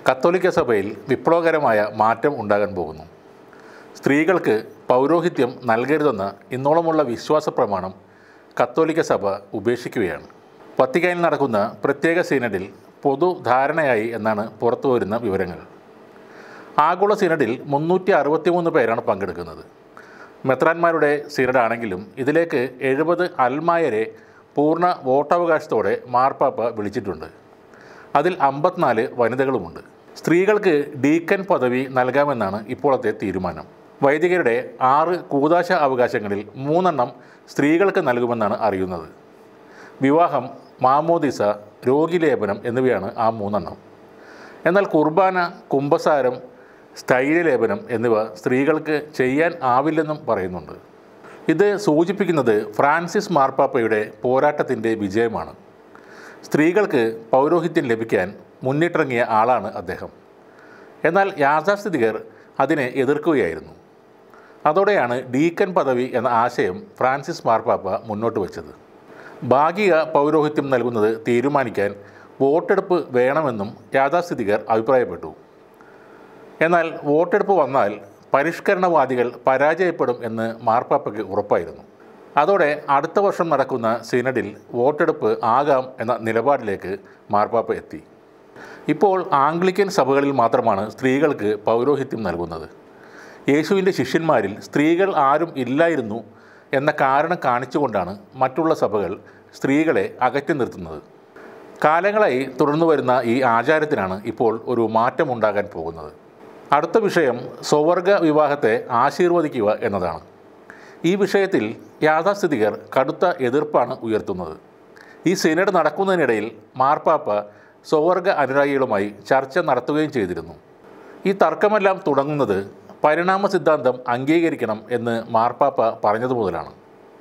കത്തോലിക്ക സഭയിൽ വിപ്ലവകരമായ മാറ്റം ഉണ്ടാകാൻ പോകുന്നു സ്ത്രീകൾക്ക് പൗരോഹിത്യം നൽകരുതെന്ന ഇന്നോളമുള്ള വിശ്വാസ പ്രമാണം കത്തോലിക്ക സഭ ഉപേക്ഷിക്കുകയാണ് വത്തിക്കാനിൽ നടക്കുന്ന പ്രത്യേക സീനഡിൽ പൊതു ധാരണയായി എന്നാണ് പുറത്തുവരുന്ന വിവരങ്ങൾ ആഗോള സിനഡിൽ മുന്നൂറ്റി അറുപത്തിമൂന്ന് പേരാണ് പങ്കെടുക്കുന്നത് മെത്രാന്മാരുടെ സിനഡാണെങ്കിലും ഇതിലേക്ക് എഴുപത് അൽമായരെ പൂർണ്ണ വോട്ടവകാശത്തോടെ മാർപ്പാപ്പ വിളിച്ചിട്ടുണ്ട് അതിൽ അമ്പത്തിനാല് വനിതകളുമുണ്ട് സ്ത്രീകൾക്ക് ഡീക്കൻ പദവി നൽകാമെന്നാണ് ഇപ്പോഴത്തെ തീരുമാനം വൈദികരുടെ ആറ് കൂതാശ അവകാശങ്ങളിൽ മൂന്നെണ്ണം സ്ത്രീകൾക്ക് നൽകുമെന്നാണ് അറിയുന്നത് വിവാഹം മാമോദിസ രോഗിലേപനം എന്നിവയാണ് ആ മൂന്നെണ്ണം എന്നാൽ കുർബാന കുംഭസാരം സ്ഥൈര്യലേപനം എന്നിവ സ്ത്രീകൾക്ക് ചെയ്യാൻ ആവില്ലെന്നും പറയുന്നുണ്ട് ഇത് സൂചിപ്പിക്കുന്നത് ഫ്രാൻസിസ് മാർപ്പാപ്പയുടെ പോരാട്ടത്തിൻ്റെ വിജയമാണ് സ്ത്രീകൾക്ക് പൗരോഹിത്യം ലഭിക്കാൻ മുന്നിട്ടിറങ്ങിയ ആളാണ് അദ്ദേഹം എന്നാൽ യാഥാസ്ഥിതികർ അതിനെ എതിർക്കുകയായിരുന്നു അതോടെയാണ് ഡീക്കൻ പദവി എന്ന ആശയം ഫ്രാൻസിസ് മാർപ്പാപ്പ മുന്നോട്ട് വച്ചത് ഭാഗിക പൗരോഹിത്യം നൽകുന്നത് തീരുമാനിക്കാൻ വോട്ടെടുപ്പ് വേണമെന്നും യാഥാസ്ഥിതികർ അഭിപ്രായപ്പെട്ടു എന്നാൽ വോട്ടെടുപ്പ് വന്നാൽ പരിഷ്കരണവാദികൾ പരാജയപ്പെടും എന്ന് മാർപ്പാപ്പയ്ക്ക് ഉറപ്പായിരുന്നു അതോടെ അടുത്ത വർഷം നടക്കുന്ന സിനഡിൽ വോട്ടെടുപ്പ് ആകാം എന്ന നിലപാടിലേക്ക് മാർപ്പാപ്പ എത്തി ഇപ്പോൾ ആംഗ്ലിക്കൻ സഭകളിൽ മാത്രമാണ് സ്ത്രീകൾക്ക് പൗരോഹിത്യം നൽകുന്നത് യേശുവിൻ്റെ ശിഷ്യന്മാരിൽ സ്ത്രീകൾ ആരും ഇല്ലായിരുന്നു എന്ന കാരണം കാണിച്ചുകൊണ്ടാണ് മറ്റുള്ള സഭകൾ സ്ത്രീകളെ അകറ്റി നിർത്തുന്നത് കാലങ്ങളായി തുടർന്നു വരുന്ന ഈ ആചാരത്തിനാണ് ഇപ്പോൾ ഒരു മാറ്റമുണ്ടാകാൻ പോകുന്നത് അടുത്ത വിഷയം സ്വവർഗ വിവാഹത്തെ ആശീർവദിക്കുക എന്നതാണ് ഈ വിഷയത്തിൽ യാഥാസ്ഥിതികർ കടുത്ത എതിർപ്പാണ് ഉയർത്തുന്നത് ഈ സിനഡ് നടക്കുന്നതിനിടയിൽ മാർപ്പാപ്പ സ്വവർഗ അനുരാഗികളുമായി ചർച്ച നടത്തുകയും ചെയ്തിരുന്നു ഈ തർക്കമെല്ലാം തുടങ്ങുന്നത് പരിണാമ സിദ്ധാന്തം അംഗീകരിക്കണം എന്ന് മാർപ്പാപ്പ പറഞ്ഞതു മുതലാണ്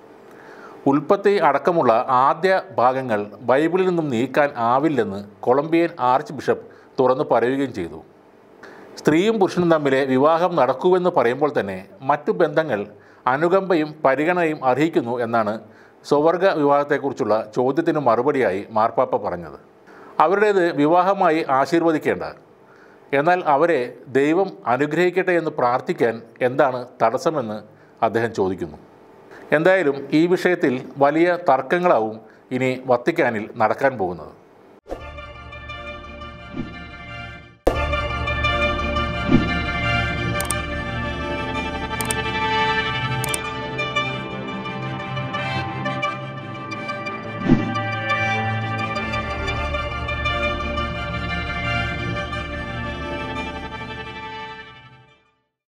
ഉൽപ്പത്തി അടക്കമുള്ള ആദ്യ ഭാഗങ്ങൾ ബൈബിളിൽ നിന്നും നീക്കാൻ ആവില്ലെന്ന് കൊളംബിയൻ ആർച്ച് ബിഷപ്പ് തുറന്നു പറയുകയും ചെയ്തു സ്ത്രീയും പുരുഷനും തമ്മിലെ വിവാഹം നടക്കുമെന്ന് പറയുമ്പോൾ തന്നെ മറ്റു ബന്ധങ്ങൾ അനുകമ്പയും പരിഗണനയും അർഹിക്കുന്നു എന്നാണ് സ്വവർഗ വിവാഹത്തെക്കുറിച്ചുള്ള ചോദ്യത്തിന് മറുപടിയായി മാർപ്പാപ്പ പറഞ്ഞത് അവരുടേത് വിവാഹമായി ആശീർവദിക്കേണ്ട എന്നാൽ അവരെ ദൈവം അനുഗ്രഹിക്കട്ടെ എന്ന് പ്രാർത്ഥിക്കാൻ എന്താണ് തടസ്സമെന്ന് അദ്ദേഹം ചോദിക്കുന്നു എന്തായാലും ഈ വിഷയത്തിൽ വലിയ തർക്കങ്ങളാവും ഇനി വത്തിക്കാനിൽ നടക്കാൻ പോകുന്നത്